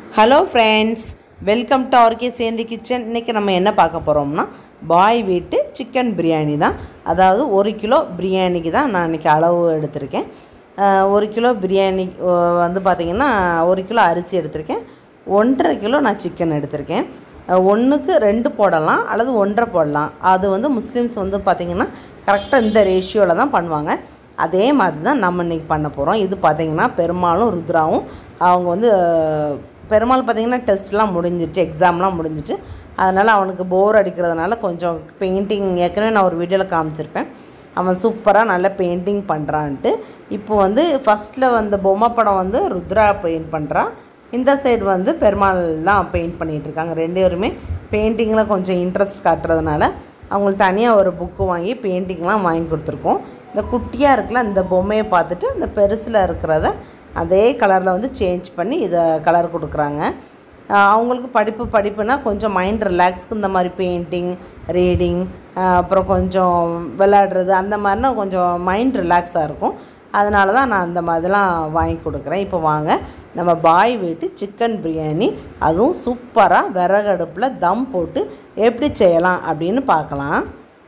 hello friends welcome to RK Shanthi kitchen இன்றைக்கி நம்ம என்ன பார்க்க போகிறோம்னா பாய் வீட்டு சிக்கன் பிரியாணி தான் அதாவது ஒரு கிலோ பிரியாணிக்கு தான் நான் இன்றைக்கி அளவு எடுத்திருக்கேன் அஹ், ஒரு கிலோ பிரியாணி அஹ், வந்து பார்த்திங்கன்னா ஒரு கிலோ அரிசி எடுத்திருக்கேன் ஒன்றரை கிலோ நான் சிக்கன் எடுத்திருக்கேன் ஒன்றுக்கு ரெண்டு போடலாம் அல்லது ஒன்றரை போடலாம் அது வந்து முஸ்லீம்ஸ் வந்து பார்த்திங்கன்னா கரெக்டாக இந்த ரேஷியோவில் தான் பண்ணுவாங்க அதே மாதிரி தான் நம்ம இன்றைக்கி பண்ண போகிறோம் இது பார்த்திங்கன்னா பெருமாளும் ருத்ராவும் அவங்க வந்து அஹ், பெருமாள் பார்த்திங்கன்னா டெஸ்ட்லாம் முடிஞ்சிட்டு எக்ஸாம்லாம் முடிஞ்சிட்டு அதனால் அவனுக்கு போர் அடிக்கிறதுனால கொஞ்சம் பெயிண்டிங் ஏற்கனவே நான் ஒரு வீடியோவில் காமிச்சிருப்பேன் அவன் சூப்பராக நல்லா பெயிண்டிங் பண்ணுறான்ட்டு இப்போ வந்து ஃபஸ்ட்டில் வந்த பொம்மை படம் வந்து ருத்ரா பெயிண்ட் பண்ணுறான் இந்த சைடு வந்து பெருமாள் தான் பெயிண்ட் பண்ணிகிட்டு இருக்காங்க ரெண்டு பேருமே பெயிண்டிங்கில் கொஞ்சம் இன்ட்ரெஸ்ட் காட்டுறதுனால அவங்களுக்கு தனியாக ஒரு புக்கு வாங்கி பெயிண்டிங்லாம் வாங்கி கொடுத்துருக்கோம் இந்த குட்டியாக இருக்குல்ல இந்த பொம்மையை பார்த்துட்டு இந்த பெருசில் இருக்கிறத அதே கலரில் வந்து சேஞ்ச் பண்ணி இதை கலர் கொடுக்குறாங்க ஆஹ் அவங்களுக்கு படிப்பு படிப்புனா கொஞ்சம் மைண்ட் ரிலாக்ஸ்க்கு இந்த மாதிரி பெயிண்டிங் ரீடிங் அப்புறம் கொஞ்சம் விளையாடுறது அந்த மாதிரினா கொஞ்சம் மைண்ட் ரிலாக்ஸாக இருக்கும் அதனால தான் நான் அந்த மாதிரிலாம் வாங்கி கொடுக்குறேன் இப்போ வாங்க நம்ம பாய் வீட்டு சிக்கன் பிரியாணி அதுவும் சூப்பராக விறகடுப்பில் தம் போட்டு எப்படி செய்யலாம் அப்படின்னு பார்க்கலாம்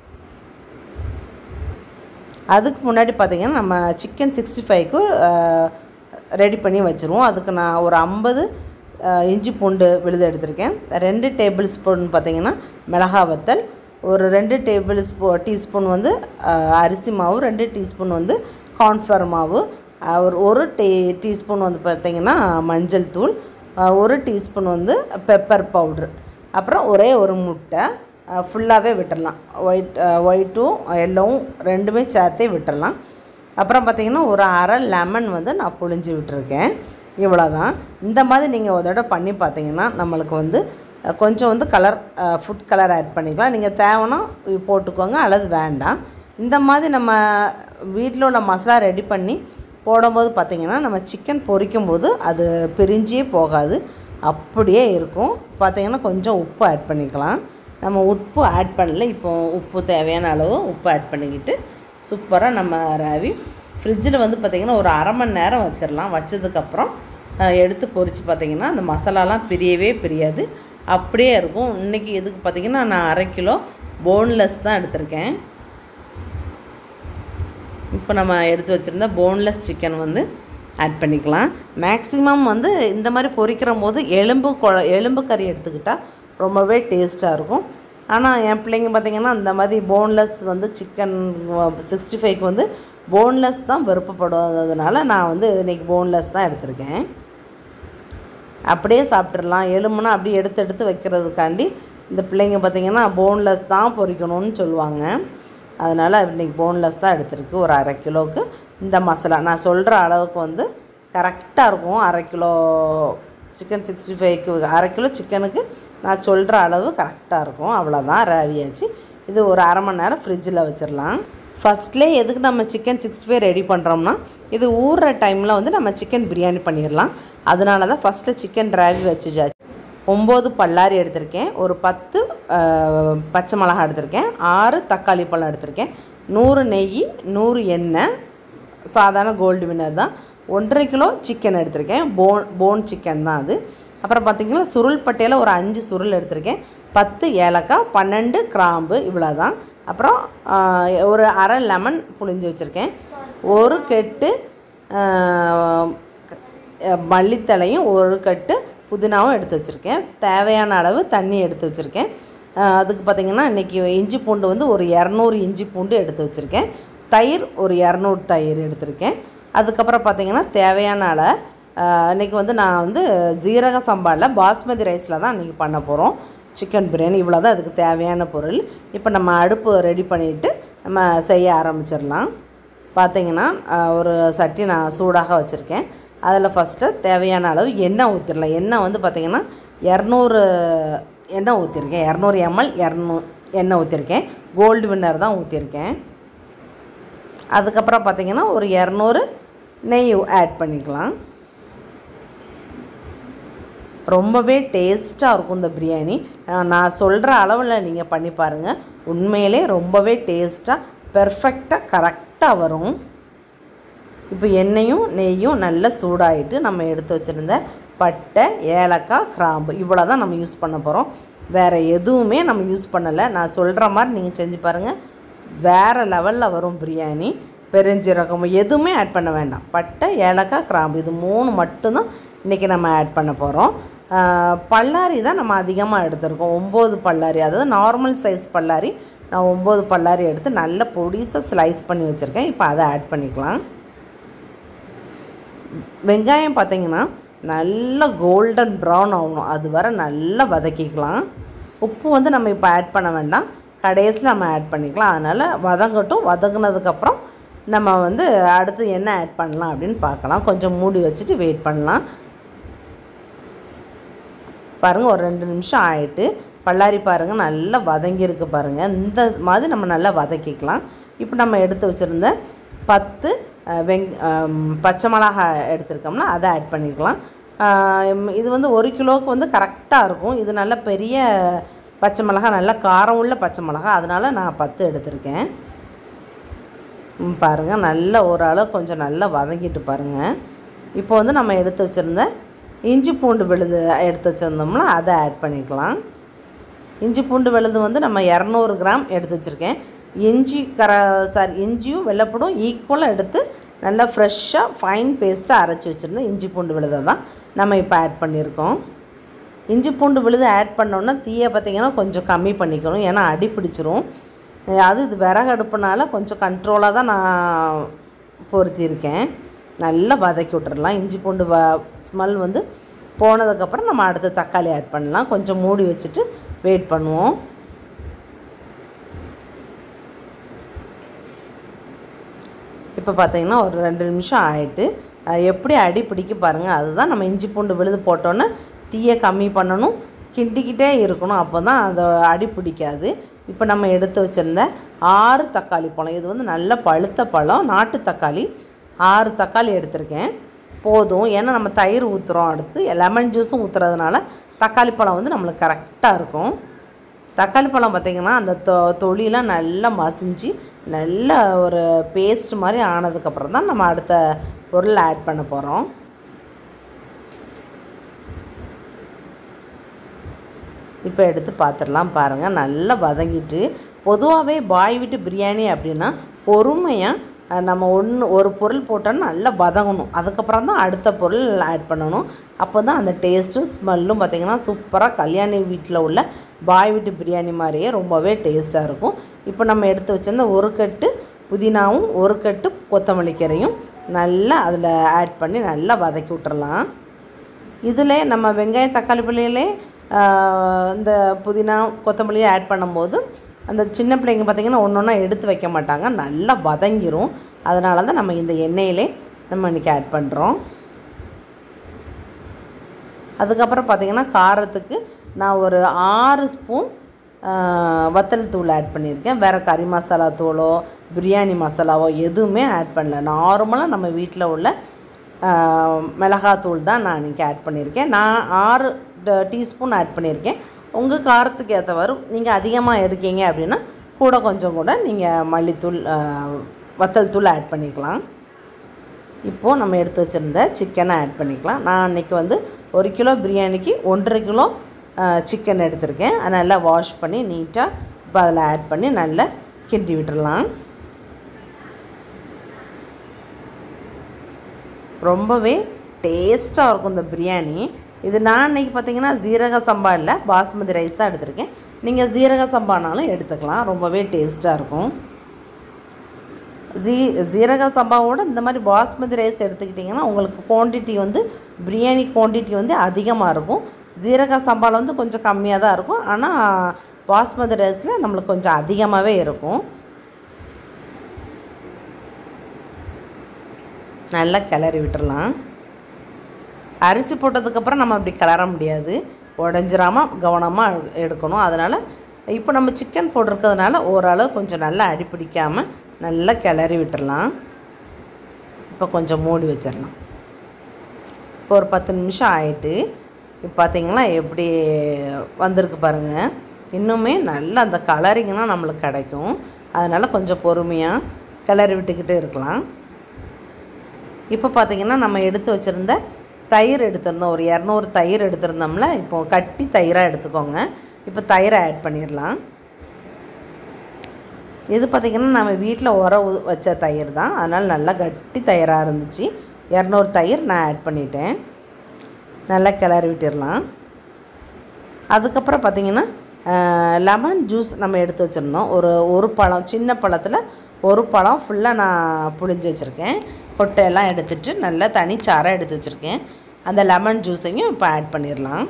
அதுக்கு முன்னாடி பார்த்தீங்கன்னா நம்ம சிக்கன் சிக்ஸ்டி ஃபைவ்க்கு ரெடி பண்ணி வச்சுருவோம் அதுக்கு நான் ஒரு ஐம்பது இஞ்சி பூண்டு விழுது எடுத்திருக்கேன் ரெண்டு டேபிள் ஸ்பூன் பார்த்தீங்கன்னா மிளகா வத்தல் ஒரு ரெண்டு டேபிள் ஸ்பூ டீஸ்பூன் வந்து அஹ், அரிசி மாவு ரெண்டு டீஸ்பூன் வந்து கார்ன்ஃப்ளவர் மாவு அஹ், ஒரு ஒரு டீ டீஸ்பூன் வந்து பார்த்தீங்கன்னா மஞ்சள் தூள் அஹ், ஒரு டீஸ்பூன் வந்து பெப்பர் பவுட்ரு அப்புறம் ஒரே ஒரு முட்டை ஃபுல்லாகவே விட்டுடலாம் ஒயிட் ஒயிட்டும் எல்லோவும் ரெண்டுமே சேர்த்தே விட்டுடலாம் அப்புறம் பார்த்திங்கன்னா ஒரு அரை லெமன் வந்து நான் புழிஞ்சு விட்டுருக்கேன் இவ்வளோ தான் இந்த மாதிரி நீங்கள் ஒரு தடவை பண்ணி பார்த்தீங்கன்னா நம்மளுக்கு வந்து அஹ், கொஞ்சம் வந்து கலர் ஃபுட் கலர் ஆட் பண்ணிக்கலாம் நீங்கள் தேவைன்னா போட்டுக்கோங்க அல்லது வேண்டாம் இந்த மாதிரி நம்ம வீட்டில் உள்ள மசாலா ரெடி பண்ணி போடும்போது பார்த்திங்கன்னா நம்ம சிக்கன் பொரிக்கும் போது அது பிரிஞ்சே போகாது அப்படியே இருக்கும் பார்த்திங்கன்னா கொஞ்சம் உப்பு ஆட் பண்ணிக்கலாம் நம்ம உப்பு ஆட் பண்ணல இப்போ உப்பு தேவையான அளவு உப்பு ஆட் பண்ணிக்கிட்டு சூப்பராக நம்ம ராவி ஃப்ரிட்ஜில் வந்து பார்த்திங்கன்னா ஒரு அரை மணி நேரம் வச்சிடலாம் வச்சதுக்கப்புறம் அஹ், எடுத்து பொரித்து பார்த்திங்கன்னா அந்த மசாலாலாம் பிரியவே பிரியாது அப்படியே இருக்கும் இன்றைக்கி இதுக்கு பார்த்திங்கன்னா நான் அரை கிலோ போன்லெஸ் தான் எடுத்திருக்கேன் இப்போ நம்ம எடுத்து வச்சுருந்த போன்லெஸ் சிக்கன் வந்து ஆட் பண்ணிக்கலாம் மேக்ஸிமம் வந்து இந்த மாதிரி பொரிக்கிற போது எலும்பு குழ எலும்பு கறி எடுத்துக்கிட்டால் ரொம்பவே டேஸ்ட்டாக இருக்கும் ஆனால் என் பிள்ளைங்க பார்த்திங்கன்னா இந்த மாதிரி போன்லெஸ் வந்து சிக்கன் சிக்ஸ்டி ஃபைவ்க்கு வந்து போன்லெஸ் தான் விருப்பப்படுவதுனால நான் வந்து இன்றைக்கி போன்லெஸ் தான் எடுத்திருக்கேன் அப்படியே சாப்பிட்றலாம் எலும்புனா அப்படியே எடுத்து எடுத்து வைக்கிறதுக்காண்டி இந்த பிள்ளைங்க பார்த்திங்கன்னா போன்லெஸ் தான் பொரிக்கணும்னு சொல்லுவாங்க அதனால் இன்றைக்கி போன்லெஸ் தான் எடுத்திருக்கு ஒரு அரை கிலோவுக்கு இந்த மசாலா நான் சொல்கிற அளவுக்கு வந்து கரெக்டாக இருக்கும் அரை கிலோ சிக்கன் சிக்ஸ்டி ஃபைவ்க்கு அரை கிலோ சிக்கனுக்கு நான் சொல்கிற அளவு கரெக்டாக இருக்கும் அவ்வளோதான் ரவியாச்சு இது ஒரு அரை மணி நேரம் ஃப்ரிட்ஜில் வச்சிடலாம் ஃபஸ்ட்லேயே எதுக்கு நம்ம சிக்கன் சிக்ஸ்டி ஃபைவ் ரெடி பண்ணுறோம்னா இது ஊறுற டைமில் வந்து நம்ம சிக்கன் பிரியாணி பண்ணிடலாம் அதனால தான் ஃபஸ்ட்டு சிக்கன் டிராவி வச்சுச்சாச்சு ஒம்பது பல்லாரி எடுத்திருக்கேன் ஒரு பத்து அஹ், பச்சை மிளகாய் எடுத்திருக்கேன் ஆறு தக்காளி பழம் எடுத்திருக்கேன் நூறு நெய் நூறு எண்ணெய் சாதாரண கோல்டு வின்னர் தான் ஒன்றரை கிலோ சிக்கன் எடுத்திருக்கேன் போன் போன் சிக்கன் தான் அது அப்புறம் பார்த்திங்கன்னா சுருள் பட்டையில் ஒரு அஞ்சு சுருள் எடுத்திருக்கேன் பத்து ஏலக்காய் பன்னெண்டு கிராம்பு இவ்வளோ தான் அப்புறம் ஆஹ், ஒரு அரை லெமன் புழிஞ்சு வச்சுருக்கேன் ஒரு கெட்டு ஆஹ், க- மல்லித்தழையும் ஒரு கட்டு புதினாவும் எடுத்து வச்சுருக்கேன் தேவையான அளவு தண்ணி எடுத்து வச்சுருக்கேன் ஆஹ், அதுக்கு பார்த்திங்கன்னா இன்றைக்கி இஞ்சி பூண்டு வந்து ஒரு இரநூறு இஞ்சி பூண்டு எடுத்து வச்சுருக்கேன் தயிர் ஒரு இரநூறு தயிர் எடுத்திருக்கேன் அதுக்கப்புறம் பார்த்திங்கன்னா தேவையான அள இன்றைக்கி வந்து நான் வந்து ஜீரக சம்பாவில் பாஸ்மதி ரைஸில் தான் இன்றைக்கி பண்ண போகிறோம் சிக்கன் பிரியாணி இவ்வளோ தான் அதுக்கு தேவையான பொருள் இப்போ நம்ம அடுப்பு ரெடி பண்ணிவிட்டு நம்ம செய்ய ஆரம்பிச்சிடலாம் பார்த்தீங்கன்னா ஆஹ், ஒரு சட்டி நான் சூடாக வச்சுருக்கேன் அதில் ஃபஸ்ட்டு தேவையான அளவு எண்ணெய் ஊற்றிடலாம் எண்ணெய் வந்து பார்த்திங்கன்னா இரநூறு எண்ணெய் ஊற்றிருக்கேன் இரநூறு எம்எல் இரநூ எண்ணெய் ஊற்றிருக்கேன் கோல்டு வின்னர் தான் ஊற்றிருக்கேன் அதுக்கப்புறம் பார்த்திங்கன்னா ஒரு இரநூறு நெய் ஆட் பண்ணிக்கலாம் ரொம்பவே டேஸ்ட்டாக இருக்கும் இந்த பிரியாணி அஹ் நான் சொல்கிற அளவில் நீங்கள் பண்ணி பாருங்கள் உண்மையிலே ரொம்பவே டேஸ்ட்டாக பெர்ஃபெக்டாக கரெக்டாக வரும் இப்போ எண்ணெயும் நெய்யும் நல்லா சூடாயிட்டு நம்ம எடுத்து வச்சுருந்த பட்டை ஏலக்காய் கிராம்பு இவ்வளோ தான் நம்ம யூஸ் பண்ண போகிறோம் வேறு எதுவுமே நம்ம யூஸ் பண்ணலை நான் சொல்கிற மாதிரி நீங்கள் செஞ்சு பாருங்கள் வேறு லெவலில் வரும் பிரியாணி பெருஞ்சீரகம் எதுவுமே ஆட் பண்ண வேண்டாம் பட்டை ஏலக்காய் கிராம்பு இது மூணு மட்டும்தான் இன்றைக்கி நம்ம ஆட் பண்ண போகிறோம் பல்லாரி தான் நம்ம அதிகமாக எடுத்திருக்கோம் ஒம்பது பல்லாரி அதாவது நார்மல் சைஸ் பல்லாரி நான் ஒம்பது பல்லாரி எடுத்து நல்ல பொடிசாக ஸ்லைஸ் பண்ணி வச்சுருக்கேன் இப்போ அதை ஆட் பண்ணிக்கலாம் வெங்காயம் பார்த்தீங்கன்னா நல்ல கோல்டன் ப்ரௌன் ஆகணும் அது வர நல்லா வதக்கிக்கலாம் உப்பு வந்து நம்ம இப்போ ஆட் பண்ண வேண்டாம் கடைசியில் நம்ம ஆட் பண்ணிக்கலாம் அதனால் வதங்கட்டும் வதங்கினதுக்கப்புறம் நம்ம வந்து அடுத்து என்ன ஆட் பண்ணலாம் அப்படின்னு பார்க்கலாம் கொஞ்சம் மூடி வச்சுட்டு வெயிட் பண்ணலாம் பாருங்கள் ஒரு ரெண்டு நிமிஷம் ஆயிட்டு பல்லாரி பாருங்கள் நல்லா வதங்கியிருக்கு பாருங்கள் இந்த மாதிரி நம்ம நல்லா வதக்கிக்கலாம் இப்போ நம்ம எடுத்து வச்சுருந்த பத்து அஹ், வெங் அம், பச்சை மிளகா எடுத்துருக்கோம்னா அதை ஆட் பண்ணிக்கலாம் ஆஹ், இது வந்து ஒரு கிலோவுக்கு வந்து கரெக்டாக இருக்கும் இது நல்ல பெரிய பச்சை மிளகா நல்ல காரம் உள்ள பச்சை மிளகா அதனால் நான் பத்து எடுத்திருக்கேன் ம், பாருங்க நல்ல ஓரளவு கொஞ்சம் நல்லா வதங்கிட்டு பாருங்கள் இப்போ வந்து நம்ம எடுத்து வச்சுருந்த இஞ்சி பூண்டு விழுது எடுத்து வச்சுருந்தோம்னா அதை ஆட் பண்ணிக்கலாம் இஞ்சி பூண்டு விழுது வந்து நம்ம இரநூறு கிராம் எடுத்து வச்சுருக்கேன் இஞ்சி கர சாரி இஞ்சியும் வெள்ளைப்பூடும் ஈக்குவலாக எடுத்து நல்லா ஃப்ரெஷ்ஷாக ஃபைன் பேஸ்ட்டாக அரைச்சி வச்சுருந்தேன் இஞ்சி பூண்டு விழுதை தான் நம்ம இப்போ ஆட் பண்ணியிருக்கோம் இஞ்சி பூண்டு விழுது ஆட் பண்ணோன்னா தீயை பார்த்திங்கன்னா கொஞ்சம் கம்மி பண்ணிக்கணும் ஏன்னா அடி பிடிச்சிரும் அஹ் அது இது விறகு அடுப்புனால கொஞ்சம் கண்ட்ரோலாக தான் நான் பொருத்தியிருக்கேன் நல்லா வதக்கி விட்டுறலாம் இஞ்சி பூண்டு வ ஸ்மெல் வந்து போனதுக்கப்புறம் நம்ம அடுத்து தக்காளி ஆட் பண்ணலாம் கொஞ்சம் மூடி வச்சுட்டு வெயிட் பண்ணுவோம் இப்போ பார்த்தீங்கன்னா ஒரு ரெண்டு நிமிஷம் ஆயிட்டு அஹ் எப்படி அடி பிடிக்க பாருங்கள் அதுதான் நம்ம இஞ்சி பூண்டு விழுது போட்டோன்னே தீயை கம்மி பண்ணணும் கிண்டிக்கிட்டே இருக்கணும் அப்போ தான் அது அடி பிடிக்காது இப்போ நம்ம எடுத்து வச்சுருந்த ஆறு தக்காளி பழம் இது வந்து நல்ல பழுத்த பழம் நாட்டு தக்காளி ஆறு தக்காளி எடுத்திருக்கேன் போதும் ஏன்னா நம்ம தயிர் ஊற்றுறோம் அடுத்து லெமன் ஜூஸும் ஊற்றுறதுனால தக்காளி பழம் வந்து நம்மளுக்கு கரெக்டாக இருக்கும் தக்காளி பழம் பார்த்திங்கன்னா அந்த தொ தொலியெலாம் நல்லா மசிஞ்சு நல்ல ஒரு பேஸ்ட் மாதிரி ஆனதுக்கப்புறம் தான் நம்ம அடுத்த பொருள் ஆட் பண்ண போகிறோம் இப்போ எடுத்து பார்த்துடலாம் பாருங்கள் நல்லா வதங்கிட்டு பொதுவாகவே பாய் வீட்டு பிரியாணி அப்படின்னா பொறுமையாக அஹ், நம்ம ஒன்று ஒரு பொருள் போட்டோன்னா நல்லா வதங்கணும் அதுக்கப்புறம் தான் அடுத்த பொருள் ஆட் பண்ணணும் அப்போ தான் அந்த டேஸ்ட்டும் ஸ்மெல்லும் பார்த்திங்கன்னா சூப்பராக கல்யாணி வீட்டில் உள்ள பாய் வீட்டு பிரியாணி மாதிரியே ரொம்பவே டேஸ்ட்டாக இருக்கும் இப்போ நம்ம எடுத்து வச்சிருந்த ஒரு கட்டு புதினாவும் ஒரு கட்டு கொத்தமல்லி கீரையும் நல்லா அதில் ஆட் பண்ணி நல்லா வதக்கி விட்டுறலாம் இதில் நம்ம வெங்காயம் தக்காளி பள்ளியிலே இந்த புதினா கொத்தமல்லியை ஆட் பண்ணும்போது அந்த சின்ன பிள்ளைங்க பார்த்திங்கன்னா ஒன்று ஒன்றா எடுத்து வைக்க மாட்டாங்க நல்லா வதங்கிரும் அதனால தான் நம்ம இந்த எண்ணெயிலே நம்ம இன்றைக்கி ஆட் பண்ணுறோம் அதுக்கப்புறம் பார்த்திங்கன்னா காரத்துக்கு நான் ஒரு ஆறு ஸ்பூன் வத்தல் தூள் ஆட் பண்ணியிருக்கேன் வேறு கறி மசாலா தூளோ பிரியாணி மசாலாவோ எதுவுமே ஆட் பண்ணல நார்மலாக நம்ம வீட்டில் உள்ள ஆஹ், மிளகாத்தூள் தான் நான் இன்றைக்கி ஆட் பண்ணியிருக்கேன் நான் ஆறு ட- டீஸ்பூன் ஆட் பண்ணியிருக்கேன் உங்கள் காரத்துக்கு ஏற்றவாறு நீங்கள் அதிகமாக இருக்கீங்க அப்படின்னா கூட கொஞ்சம் கூட நீங்கள் மல்லித்தூள் ஆஹ், வத்தல் தூள் ஆட் பண்ணிக்கலாம் இப்போது நம்ம எடுத்து வச்சுருந்த சிக்கனை ஆட் பண்ணிக்கலாம் நான் அன்றைக்கி வந்து ஒரு கிலோ பிரியாணிக்கு ஒன்றரை கிலோ சிக்கன் எடுத்திருக்கேன் அதை நல்லா வாஷ் பண்ணி நீட்டாக இப்போ அதில் ஆட் பண்ணி நல்லா கிண்டி விட்டுறலாம் ரொம்பவே டேஸ்ட்டாக இருக்கும் இந்த பிரியாணி இது நான் அன்றைக்கி பார்த்தீங்கன்னா ஜீரக சம்பா இல்லை பாஸ்மதி ரைஸ் தான் எடுத்திருக்கேன் நீங்கள் ஜீரக சம்பானாலும் எடுத்துக்கலாம் ரொம்பவே டேஸ்ட்டாக இருக்கும் ஜீ ஜீரக சம்பாவோட இந்த மாதிரி பாஸ்மதி ரைஸ் எடுத்துக்கிட்டிங்கன்னா உங்களுக்கு குவான்டிட்டி வந்து பிரியாணி குவான்டிட்டி வந்து அதிகமாக இருக்கும் ஜீரக சம்பாவில் வந்து கொஞ்சம் கம்மியாக தான் இருக்கும் ஆனால் பாஸ்மதி ரைஸில் நம்மளுக்கு கொஞ்சம் அதிகமாகவே இருக்கும் நல்லா கிளறி விட்டுறலாம் அரிசி போட்டதுக்கப்புறம் நம்ம அப்படி கிளற முடியாது உடஞ்சிராமல் கவனமாக எடுக்கணும் அதனால் இப்போ நம்ம சிக்கன் போட்டிருக்கிறதுனால ஓரளவு கொஞ்சம் நல்லா அடி பிடிக்காமல் நல்லா கிளறி விட்டுறலாம் இப்போ கொஞ்சம் மூடி வச்சிடலாம் இப்போ ஒரு பத்து நிமிஷம் ஆயிட்டு இப்போ பார்த்தீங்களா எப்படி வந்திருக்கு பாருங்கள் இன்னுமே நல்லா அந்த கலரிங்லாம் நம்மளுக்கு கிடைக்கும் அதனால் கொஞ்சம் பொறுமையாக கிளறி விட்டுக்கிட்டே இருக்கலாம் இப்போ பார்த்தீங்கன்னா நம்ம எடுத்து வச்சுருந்த தயிர் எடுத்திருந்தோம் ஒரு இரநூறு தயிர் எடுத்திருந்தோம்ல இப்போ கட்டி தயிராக எடுத்துக்கோங்க இப்போ தயிரை ஆட் பண்ணிடலாம் இது பார்த்திங்கன்னா நம்ம வீட்டில் உர ஊ- வச்ச தயிர் தான் அதனால் நல்லா கட்டி தயிராக இருந்துச்சு இரநூறு தயிர் நான் ஆட் பண்ணிட்டேன் நல்லா கிளறி விட்டுடலாம் அதுக்கப்புறம் பார்த்திங்கன்னா லெமன் ஜூஸ் நம்ம எடுத்து வச்சுருந்தோம் ஒரு ஒரு பழம் சின்ன பழத்தில் ஒரு பழம் ஃபுல்லாக நான் புழிஞ்சு வச்சுருக்கேன் கொட்டையெல்லாம் எடுத்துட்டு நல்லா தனி சாராக எடுத்து வச்சுருக்கேன் அந்த லெமன் ஜூஸையும் இப்போ ஆட் பண்ணிடலாம்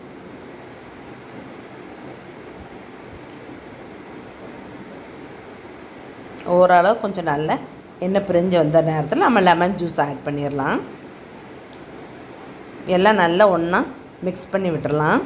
ஓரளவு கொஞ்சம் நல்ல எண்ணெய் பிரிஞ்சு வந்த நேரத்தில் நம்ம லெமன் ஜூஸ் ஆட் பண்ணிடலாம் எல்லாம் நல்லா ஒன்றா மிக்ஸ் பண்ணி விட்டுறலாம்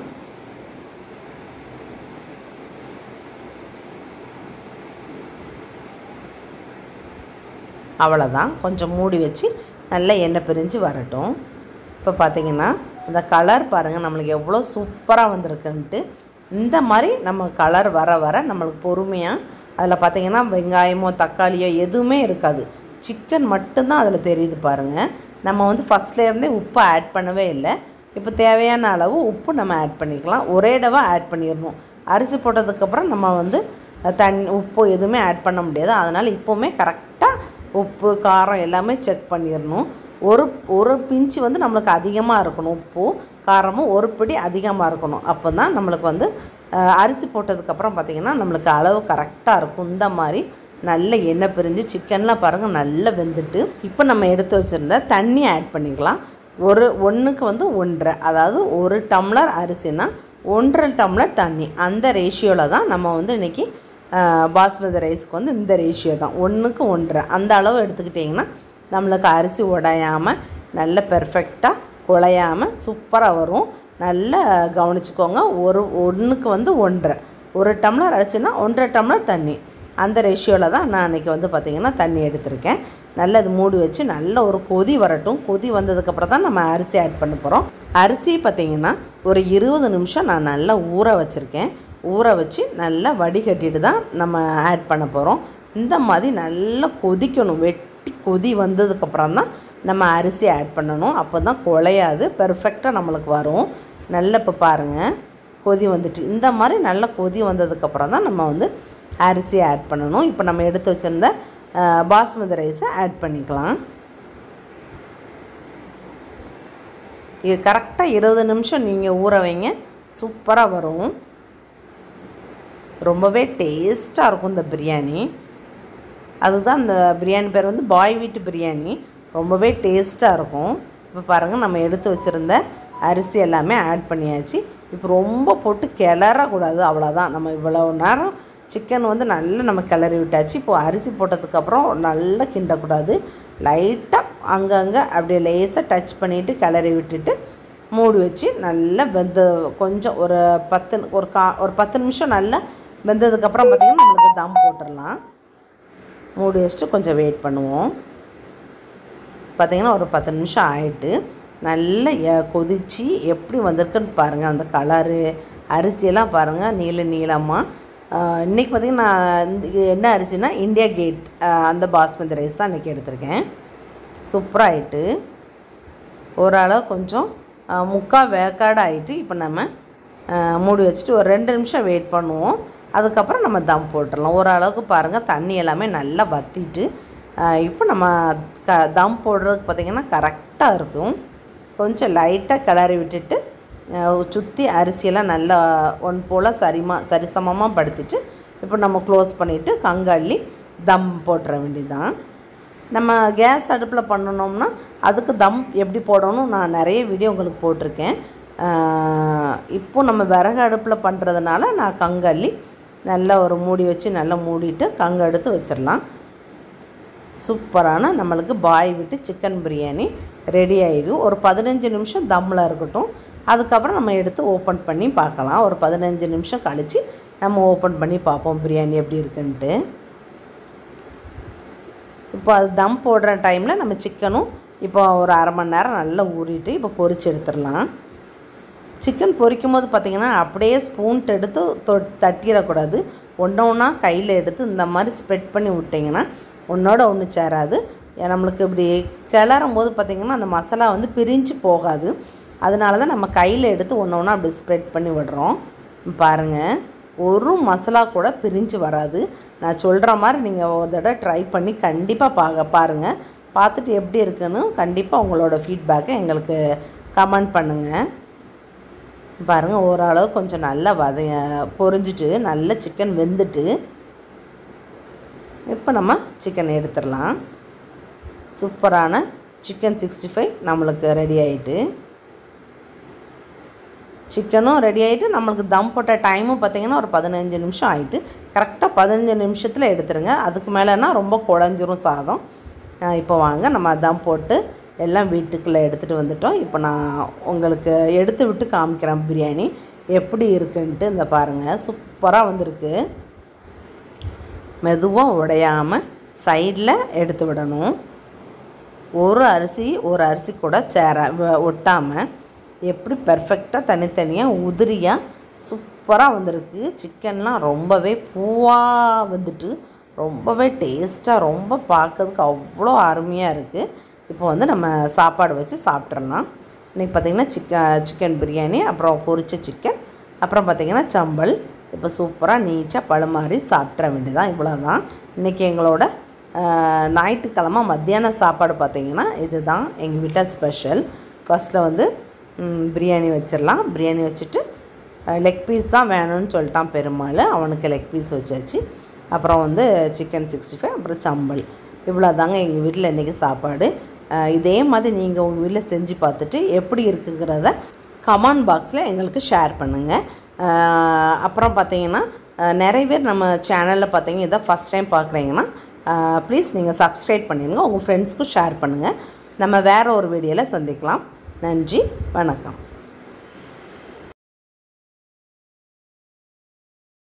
அவ்வளோதான் கொஞ்சம் மூடி வச்சு நல்லா எண்ணெய் பிரிஞ்சு வரட்டும் இப்போ பார்த்தீங்கன்னா அந்த கலர் பாருங்கள் நம்மளுக்கு எவ்வளோ சூப்பராக வந்திருக்குன்ட்டு இந்த மாதிரி நம்ம கலர் வர வர நம்மளுக்கு பொறுமையாக அதில் பார்த்தீங்கன்னா வெங்காயமோ தக்காளியோ எதுவுமே இருக்காது சிக்கன் மட்டும்தான் அதில் தெரியுது பாருங்கள் நம்ம வந்து ஃபஸ்ட்லேருந்தே உப்பு ஆட் பண்ணவே இல்லை இப்போ தேவையான அளவு உப்பு நம்ம ஆட் பண்ணிக்கலாம் ஒரே தடவை ஆட் பண்ணிடணும் அரிசி போட்டதுக்கப்புறம் நம்ம வந்து தண்ணி உப்பு எதுவுமே ஆட் பண்ண முடியாது அதனால் இப்போவுமே கரெக்டாக உப்பு காரம் எல்லாமே செக் பண்ணிடணும் ஒரு ஒரு பிஞ்சு வந்து நம்மளுக்கு அதிகமாக இருக்கணும் உப்பு காரமும் ஒரு பிடி அதிகமாக இருக்கணும் அப்போ தான் நம்மளுக்கு வந்து அஹ், அரிசி போட்டதுக்கப்புறம் பார்த்திங்கன்னா நம்மளுக்கு அளவு கரெக்டாக இருக்கும் இந்த மாதிரி நல்ல எண்ணெய் பிரிஞ்சு சிக்கன்லாம் பாருங்கள் நல்லா வெந்துட்டு இப்போ நம்ம எடுத்து வச்சுருந்த தண்ணி ஆட் பண்ணிக்கலாம் ஒரு ஒன்றுக்கு வந்து ஒன்றரை அதாவது ஒரு டம்ளர் அரிசினா ஒன்றரை டம்ளர் தண்ணி அந்த ரேஷியோவில் தான் நம்ம வந்து இன்றைக்கி பாஸ்மதி ரைஸ்க்கு வந்து இந்த ரேஷியோ தான் ஒன்றுக்கு ஒன்றரை அந்த அளவு எடுத்துக்கிட்டிங்கன்னா நம்மளுக்கு அரிசி உடையாமல் நல்ல பெர்ஃபெக்டாக குழையாமல் சூப்பராக வரும் நல்லா கவனிச்சுக்கோங்க ஒரு ஒன்றுக்கு வந்து ஒன்றரை ஒரு டம்ளர் அரிசினா ஒன்றரை டம்ளர் தண்ணி அந்த ரேஷியோவில் தான் நான் அன்றைக்கி வந்து பார்த்திங்கன்னா தண்ணி எடுத்திருக்கேன் நல்லா இது மூடி வச்சு நல்ல ஒரு கொதி வரட்டும் கொதி வந்ததுக்கப்புறம் தான் நம்ம அரிசி ஆட் பண்ண போகிறோம் அரிசி பார்த்திங்கன்னா ஒரு இருபது நிமிஷம் நான் நல்லா ஊற வச்சுருக்கேன் ஊற வச்சு நல்லா வடிகட்டிட்டு தான் நம்ம ஆட் பண்ண போகிறோம் இந்த மாதிரி நல்லா கொதிக்கணும் வெட்டி கொதி வந்ததுக்கப்புறம் தான் நம்ம அரிசி ஆட் பண்ணணும் அப்போ தான் குழையாது பெர்ஃபெக்டாக நம்மளுக்கு வரும் நல்ல இப்போ பாருங்கள் கொதி வந்துட்டு இந்த மாதிரி நல்ல கொதி வந்ததுக்கப்புறம் தான் நம்ம வந்து அரிசி ஆட் பண்ணணும் இப்போ நம்ம எடுத்து வச்சுருந்த அஹ், பாஸ்மதி ரைஸை ஆட் பண்ணிக்கலாம் இது கரெக்டாக இருபது நிமிஷம் நீங்கள் ஊற வைங்க சூப்பராக வரும் ரொம்பவே டேஸ்ட்டாக இருக்கும் இந்த பிரியாணி அதுதான் இந்த பிரியாணி பேர் வந்து பாய் வீட்டு பிரியாணி ரொம்பவே டேஸ்ட்டாக இருக்கும் இப்போ பாருங்கள் நம்ம எடுத்து வச்சுருந்த அரிசி எல்லாமே ஆட் பண்ணியாச்சு இப்போ ரொம்ப போட்டு கிளறக்கூடாது அவ்வளோதான் நம்ம இவ்வளோ நேரம் சிக்கன் வந்து நல்லா நம்ம கிளறி விட்டாச்சு இப்போ அரிசி போட்டதுக்கப்புறம் நல்லா கிண்டக்கூடாது லைட்டாக அங்கங்கே அப்படியே லேசாக டச் பண்ணிவிட்டு கிளறி விட்டுட்டு மூடி வச்சு நல்லா வெந்த கொஞ்சம் ஒரு பத்து ஒரு கா ஒரு பத்து நிமிஷம் நல்லா வெந்ததுக்கப்புறம் பார்த்திங்கன்னா நம்மளுக்கு தம் போட்டுடலாம் மூடி வச்சுட்டு கொஞ்சம் வெயிட் பண்ணுவோம் பார்த்திங்கன்னா ஒரு பத்து நிமிஷம் ஆயிட்டு நல்லா எ- கொதிச்சு எப்படி வந்திருக்குன்னு பாருங்கள் அந்த கலரு அரிசியெல்லாம் பாருங்கள் நீல நீளமாக இன்றைக்கி பார்த்திங்கன்னா நான் இந்த இது என்ன அரிசினா இந்தியா கேட் ஆஹ் அந்த பாஸ்மதி ரைஸ் தான் இன்றைக்கி எடுத்திருக்கேன் சூப்பராக ஆயிட்டு ஓரளவு கொஞ்சம் ஆஹ் முக்கால் வேக்காடு ஆயிட்டு இப்போ நம்ம ஆஹ் மூடி வச்சுட்டு ஒரு ரெண்டு நிமிஷம் வெயிட் பண்ணுவோம் அதுக்கப்புறம் நம்ம தம் போட்டுடலாம் ஓரளவுக்கு பாருங்கள் தண்ணி எல்லாமே நல்லா வற்றிட்டு ஆஹ் இப்போ நம்ம க தம் போடுறதுக்கு பார்த்திங்கன்னா கரெக்டாக இருக்கும் கொஞ்சம் லைட்டாக கிளறி விட்டுட்டு சுற்றி அரிசியெல்லாம் நல்லா ஒன் போல் சரிமா சரிசமமாக படுத்திட்டு இப்போ நம்ம க்ளோஸ் பண்ணிவிட்டு கங்கள்ளி தம் போட்டுற வேண்டியதுதான் நம்ம கேஸ் அடுப்பில் பண்ணணும்னா அதுக்கு தம் எப்படி போடணும் நான் நிறைய வீடியோ உங்களுக்கு போட்டிருக்கேன் ஆஹ் இப்போ நம்ம விறகு அடுப்பில் பண்ணுறதுனால நான் கங்கள்ளி நல்லா ஒரு மூடி வச்சு நல்லா மூடிட்டு கங்கு எடுத்து வச்சிடலாம் சூப்பரான நம்மளுக்கு பாய் விட்டு சிக்கன் பிரியாணி ரெடி ஆயிடும் ஒரு பதினஞ்சு நிமிஷம் தம்மில் இருக்கட்டும் அதுக்கப்புறம் நம்ம எடுத்து ஓப்பன் பண்ணி பார்க்கலாம் ஒரு பதினஞ்சு நிமிஷம் கழித்து நம்ம ஓப்பன் பண்ணி பார்ப்போம் பிரியாணி எப்படி இருக்குன்ட்டு இப்போ அது தம் போடுற டைமில் நம்ம சிக்கனும் இப்போ ஒரு அரை மணி நேரம் நல்லா ஊறிட்டு இப்போ பொரிச்சு எடுத்துடலாம் சிக்கன் பொரிக்கும் போது பார்த்திங்கன்னா அப்படியே ஸ்பூன் எடுத்து தொ தட்டிடக்கூடாது ஒன்று ஒன்றா கையில் எடுத்து இந்த மாதிரி ஸ்ப்ரெட் பண்ணி விட்டிங்கன்னா ஒன்றோட ஒன்று சேராது ஏ, நம்மளுக்கு இப்படி கிளறும் போது பார்த்திங்கன்னா அந்த மசாலா வந்து பிரிஞ்சு போகாது அதனால தான் நம்ம கையில் எடுத்து ஒன்று ஒன்றா அப்படி ஸ்ப்ரெட் பண்ணி விடுறோம் பாருங்கள் ஒரு மசாலா கூட பிரிஞ்சு வராது நான் சொல்கிற மாதிரி நீங்கள் ஒரு தடவை ட்ரை பண்ணி கண்டிப்பாக பாக பாருங்கள் பார்த்துட்டு எப்படி இருக்குன்னு கண்டிப்பாக உங்களோட ஃபீட்பேக்கை எங்களுக்கு கமெண்ட் பண்ணுங்கள் பாருங்கள் ஓரளவு கொஞ்சம் நல்லா வத பொரிஞ்சிட்டு நல்ல சிக்கன் வெந்துட்டு இப்போ நம்ம சிக்கன் எடுத்துடலாம் சூப்பரான சிக்கன் சிக்ஸ்டி ஃபைவ் நம்மளுக்கு ரெடி ஆகிட்டு சிக்கனும் ரெடி ஆகிட்டு நம்மளுக்கு தம் போட்ட டைமும் பார்த்திங்கன்னா ஒரு பதினஞ்சு நிமிஷம் ஆகிட்டு கரெக்டாக பதினஞ்சு நிமிஷத்தில் எடுத்துருங்க அதுக்கு மேலேனா ரொம்ப குழஞ்சிரும் சாதம் ஆஹ் இப்போ வாங்க நம்ம தம் போட்டு எல்லாம் வீட்டுக்குள்ளே எடுத்துகிட்டு வந்துட்டோம் இப்போ நான் உங்களுக்கு எடுத்து விட்டு காமிக்கிறேன் பிரியாணி எப்படி இருக்குன்ட்டு இந்த பாருங்கள் சூப்பராக வந்திருக்கு மெதுவாக உடையாமல் சைடில் எடுத்து விடணும் ஒரு அரிசி ஒரு அரிசி கூட சேர வ- ஒட்டாமல் எப்படி பெர்ஃபெக்டாக தனித்தனியாக உதிரியாக சூப்பராக வந்திருக்கு சிக்கன்லாம் ரொம்பவே பூவாக வந்துட்டு ரொம்பவே டேஸ்ட்டாக ரொம்ப பார்க்கறதுக்கு அவ்வளோ அருமையாக இருக்குது இப்போ வந்து நம்ம சாப்பாடு வச்சு சாப்பிட்றலாம் இன்றைக்கி பார்த்திங்கன்னா சிக்க சிக்கன் பிரியாணி அப்புறம் பொரிச்ச சிக்கன் அப்புறம் பார்த்திங்கன்னா சம்பல் இப்போ சூப்பராக நீட்டாக பழுமாறி சாப்பிட்ற வேண்டியதான் இவ்வளோ தான் இன்றைக்கி எங்களோட ஆஹ், ஞாயிற்றுக்கிழமை மத்தியான சாப்பாடு பார்த்திங்கன்னா இதுதான் எங்கள் வீட்டில் ஸ்பெஷல் ஃபஸ்ட்டில் வந்து ம், பிரியாணி வச்சிடலாம் பிரியாணி வச்சுட்டு லெக் பீஸ் தான் வேணும்னு சொல்லிட்டான் பெருமாள் அவனுக்கு லெக் பீஸ் வச்சாச்சு அப்புறம் வந்து சிக்கன் சிக்ஸ்டி ஃபைவ் அப்புறம் சம்பல் இவ்வளோ தாங்க எங்கள் வீட்டில் இன்றைக்கி சாப்பாடு அஹ் இதே மாதிரி நீங்கள் உங்கள் வீட்டில் செஞ்சு பார்த்துட்டு எப்படி இருக்குங்கிறத கமெண்ட் பாக்ஸில் எங்களுக்கு ஷேர் பண்ணுங்கள் அப்புறம் பார்த்தீங்கன்னா அஹ் நிறைய பேர் நம்ம சேனலில் பார்த்தீங்க இதை ஃபஸ்ட் டைம் பார்க்குறீங்கன்னா ப்ளீஸ் நீங்கள் சப்ஸ்கிரைப் பண்ணிடுங்க உங்கள் ஃப்ரெண்ட்ஸ்க்கும் ஷேர் பண்ணுங்கள் நம்ம வேறு ஒரு வீடியோவில் சந்திக்கலாம் நன்றி வணக்கம்